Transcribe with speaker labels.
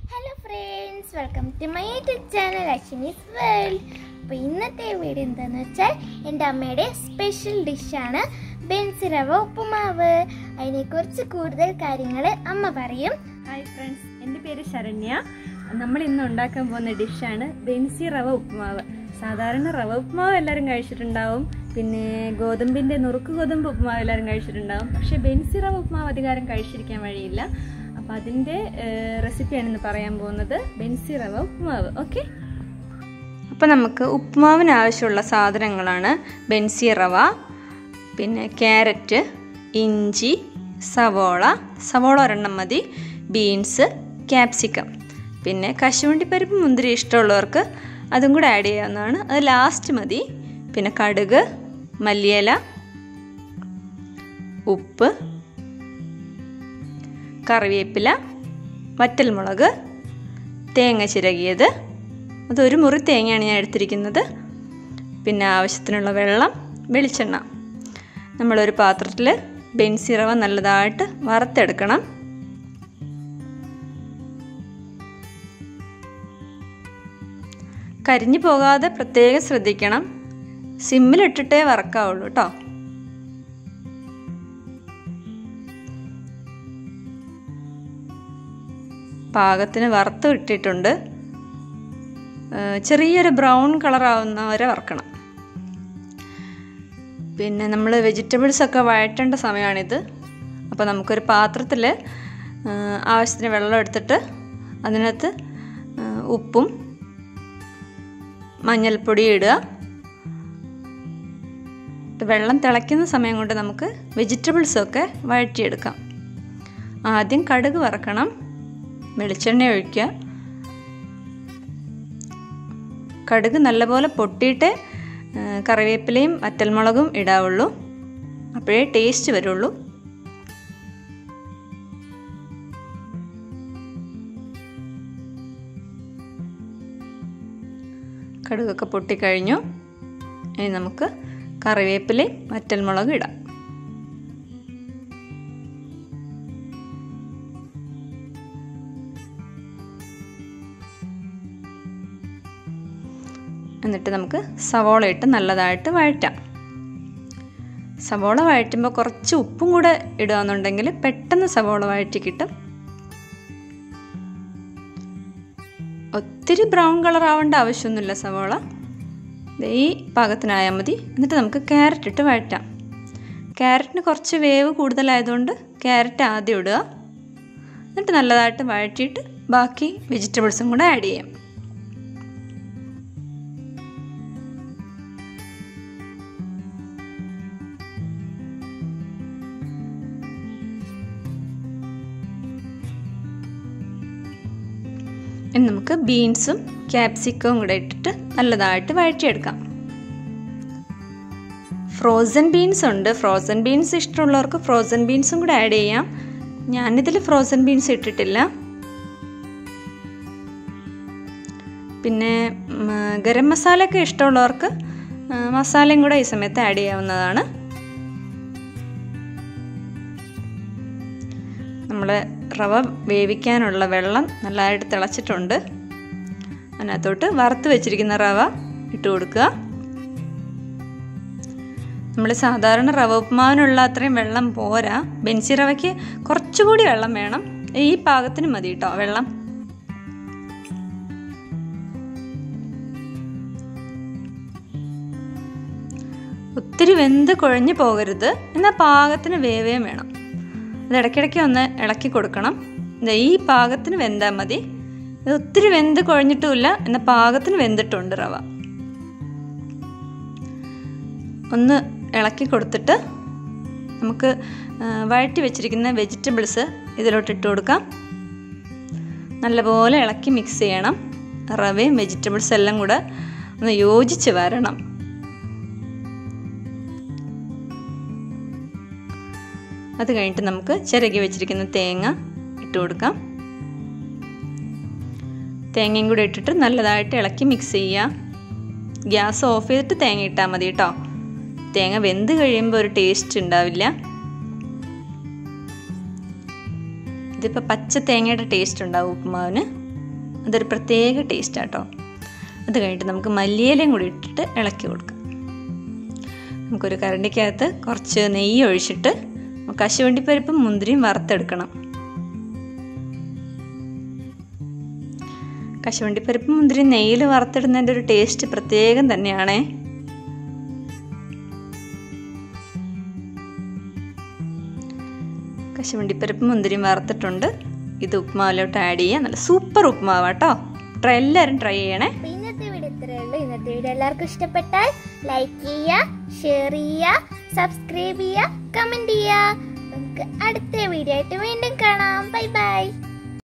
Speaker 1: hello friends welcome to my YouTube channel Ashwini's world അപ്പോൾ ഇന്നത്തെ video എന്താണെന്ന് വെച്ചാൽ എൻ്റെ അമ്മയുടെ സ്പെഷ്യൽ ഡിഷാണ് ബെൻസി റവ ഉപ്പുമാവ് അതിനെക്കുറിച്ച് കൂടുതൽ കാര്യങ്ങൾ അമ്മ പറയും
Speaker 2: ഹായ് ഫ്രണ്ട്സ് എൻ്റെ പേര് ശരണ്യ നമ്മൾ ഇന്ന് ഉണ്ടാക്കാൻ പോകുന്ന ഡിഷാണ് ബെൻസി റവ ഉപ്പുമാവ് സാധാരണ റവ ഉപ്പുമാവ് എല്ലാവരും കഴിച്ചിട്ടുണ്ടാവും പിന്നെ ഗോതമ്പിൻ്റെ നുറുക്ക് ഗോതമ്പ് ഉപ്പുമാവ് എല്ലാവരും കഴിച്ചിട്ടുണ്ടാവും പക്ഷേ ബെൻസി റവ ഉപ്പുമാവ് അധികാരം കഴിച്ചിരിക്കാൻ വഴിയില്ല അപ്പോൾ അതിൻ്റെ റെസിപ്പിയാണ് ഇന്ന് പറയാൻ പോകുന്നത് ബെൻസി റവ ഉപ്പുമാവ് ഓക്കെ അപ്പോൾ നമുക്ക് ഉപ്പുമാവിന് ആവശ്യമുള്ള സാധനങ്ങളാണ് ബെൻസി റവ പിന്നെ ക്യാരറ്റ് ഇഞ്ചി സവോള സവോള ഒരെണ്ണം മതി ബീൻസ് ക്യാപ്സിക്കം പിന്നെ കശുവണ്ടിപ്പരിപ്പ് മുന്തിരി ഇഷ്ടമുള്ളവർക്ക് അതും കൂടെ ആഡ് ചെയ്യാവുന്നതാണ് അത് ലാസ്റ്റ് മതി പിന്നെ കടുക് മല്ലിയില ഉപ്പ് കറിവേപ്പില വറ്റൽമുളക് തേങ്ങ ചിരകിയത് അതൊരു മുറി തേങ്ങയാണ് ഞാൻ എടുത്തിരിക്കുന്നത് പിന്നെ ആവശ്യത്തിനുള്ള വെള്ളം വെളിച്ചെണ്ണ നമ്മളൊരു പാത്രത്തിൽ ബെൻസി റവ നല്ലതായിട്ട് വറുത്തെടുക്കണം കരിഞ്ഞു പോകാതെ പ്രത്യേകം ശ്രദ്ധിക്കണം സിമ്മിലിട്ടിട്ടേ വറക്കാവുള്ളൂ കേട്ടോ പാകത്തിന് വറുത്ത് ഇട്ടിട്ടുണ്ട് ചെറിയൊരു ബ്രൗൺ കളറാവുന്ന വരെ വറക്കണം പിന്നെ നമ്മൾ വെജിറ്റബിൾസ് ഒക്കെ വഴറ്റേണ്ട സമയമാണിത് അപ്പോൾ നമുക്കൊരു പാത്രത്തിൽ ആവശ്യത്തിന് വെള്ളം എടുത്തിട്ട് അതിനകത്ത് ഉപ്പും മഞ്ഞൾപ്പൊടി ഇടുക വെള്ളം തിളയ്ക്കുന്ന സമയം കൊണ്ട് നമുക്ക് വെജിറ്റബിൾസൊക്കെ വഴറ്റിയെടുക്കാം ആദ്യം കടുക് വറക്കണം വെളിച്ചെണ്ണ ഒഴിക്കുക കടുക് നല്ലപോലെ പൊട്ടിയിട്ട് കറിവേപ്പിലയും വറ്റൽമുളകും ഇടാവുള്ളൂ അപ്പോഴേ ടേസ്റ്റ് വരുള്ളൂ കടുകൊക്കെ പൊട്ടിക്കഴിഞ്ഞു ഇനി നമുക്ക് കറിവേപ്പിലയും വറ്റൽമുളകും ഇടാം എന്നിട്ട് നമുക്ക് സവോള ഇട്ട് നല്ലതായിട്ട് വഴറ്റാം സവോള വഴറ്റുമ്പോൾ കുറച്ച് ഉപ്പും കൂടെ ഇടുകയെന്നുണ്ടെങ്കിൽ പെട്ടെന്ന് സവോള വഴറ്റി കിട്ടും ഒത്തിരി ബ്രൗൺ കളർ ആവേണ്ട ആവശ്യമൊന്നുമില്ല സവോള ഈ പാകത്തിനായാൽ മതി എന്നിട്ട് നമുക്ക് ക്യാരറ്റ് ഇട്ട് വഴറ്റാം ക്യാരറ്റിന് കുറച്ച് വേവ് കൂടുതലായതുകൊണ്ട് ക്യാരറ്റ് ആദ്യം ഇടുക എന്നിട്ട് നല്ലതായിട്ട് വഴറ്റിയിട്ട് ബാക്കി വെജിറ്റബിൾസും കൂടെ ആഡ് ചെയ്യാം ഇനി നമുക്ക് ബീൻസും ക്യാപ്സിക്കവും കൂടെ ഇട്ടിട്ട് നല്ലതായിട്ട് വഴറ്റിയെടുക്കാം ഫ്രോസൺ ബീൻസ് ഉണ്ട് ഫ്രോസൺ ബീൻസ് ഇഷ്ടമുള്ളവർക്ക് ഫ്രോസൺ ബീൻസും കൂടെ ആഡ് ചെയ്യാം ഞാനിതിൽ ഫ്രോസൺ ബീൻസ് ഇട്ടിട്ടില്ല പിന്നെ ഗരം മസാല ഒക്കെ ഇഷ്ടമുള്ളവർക്ക് മസാലയും കൂടെ ഈ സമയത്ത് ആഡ് ചെയ്യാവുന്നതാണ് നമ്മൾ റവ വേവിക്കാനുള്ള വെള്ളം നല്ലതായിട്ട് തിളച്ചിട്ടുണ്ട് അതിനകത്തോട്ട് വറുത്ത് വെച്ചിരിക്കുന്ന റവ ഇട്ട് കൊടുക്കുക നമ്മൾ സാധാരണ റവ ഉപ്പുമാവിനുള്ള അത്രയും വെള്ളം പോരാ ബെൻസി റവയ്ക്ക് കുറച്ചുകൂടി വെള്ളം വേണം ഈ പാകത്തിന് മതി കേട്ടോ വെള്ളം ഒത്തിരി വെന്ത് കുഴഞ്ഞു പോകരുത് എന്നാൽ പാകത്തിന് വേവേം വേണം അത് ഇടയ്ക്കിടയ്ക്ക് ഒന്ന് ഇളക്കി കൊടുക്കണം ഈ പാകത്തിന് വെന്താൽ മതി ഇത് ഒത്തിരി വെന്ത് കുഴഞ്ഞിട്ടുമില്ല എന്നാൽ പാകത്തിന് വെന്തിട്ടുണ്ട് റവ ഒന്ന് ഇളക്കി കൊടുത്തിട്ട് നമുക്ക് വഴറ്റി വെച്ചിരിക്കുന്ന വെജിറ്റബിൾസ് ഇതിലോട്ട് ഇട്ട് കൊടുക്കാം നല്ലപോലെ ഇളക്കി മിക്സ് ചെയ്യണം റവയും വെജിറ്റബിൾസ് എല്ലാം കൂടെ ഒന്ന് യോജിച്ച് വരണം അത് കഴിഞ്ഞിട്ട് നമുക്ക് ചിരകി വെച്ചിരിക്കുന്ന തേങ്ങ ഇട്ട് കൊടുക്കാം തേങ്ങയും കൂടെ ഇട്ടിട്ട് നല്ലതായിട്ട് ഇളക്കി മിക്സ് ചെയ്യുക ഗ്യാസ് ഓഫ് ചെയ്തിട്ട് തേങ്ങ ഇട്ടാൽ മതി കേട്ടോ തേങ്ങ വെന്ത് കഴിയുമ്പോൾ ഒരു ടേസ്റ്റ് ഉണ്ടാവില്ല ഇതിപ്പോൾ പച്ച തേങ്ങയുടെ ടേസ്റ്റ് ഉണ്ടാവും ഉപ്പുമാവിന് അതൊരു പ്രത്യേക ടേസ്റ്റ് ആട്ടോ അത് കഴിഞ്ഞിട്ട് നമുക്ക് മല്ലിയിലയും കൂടി ഇട്ടിട്ട് ഇളക്കി കൊടുക്കാം നമുക്കൊരു കരണ്ടിക്കകത്ത് കുറച്ച് നെയ്യ് ഒഴിച്ചിട്ട് കശുവണ്ടിപ്പരിപ്പും മുന്തിരിയും വറുത്തെടുക്കണം കശുവണ്ടിപ്പരിപ്പും മുന്തിരിയും നെയ്യിൽ വറുത്തിടുന്നതിൻ്റെ ഒരു ടേസ്റ്റ് പ്രത്യേകം തന്നെയാണേ കശുവണ്ടിപ്പരിപ്പും മുന്തിരിയും വറുത്തിട്ടുണ്ട് ഇത് ഉപ്പുമാവിലോട്ട് ആഡ് ചെയ്യുക നല്ല സൂപ്പർ ഉപ്പുമാവ് കേട്ടോ ട്രൈ എല്ലാവരും ട്രൈ ചെയ്യണേ
Speaker 1: അപ്പൊ ഇന്നത്തെ വീഡിയോ ഇത്രയേ ഉള്ളൂ ഇന്നത്തെ വീഡിയോ എല്ലാവർക്കും ഇഷ്ടപ്പെട്ടാൽ ലൈക്ക് ചെയ്യുക ഷെയർ ചെയ്യുക സബ്സ്ക്രൈബ് ചെയ്യുക കമന്റ് ചെയ്യുക നമുക്ക് അടുത്ത വീഡിയോ ആയിട്ട് വീണ്ടും കാണാം ബൈ ബൈ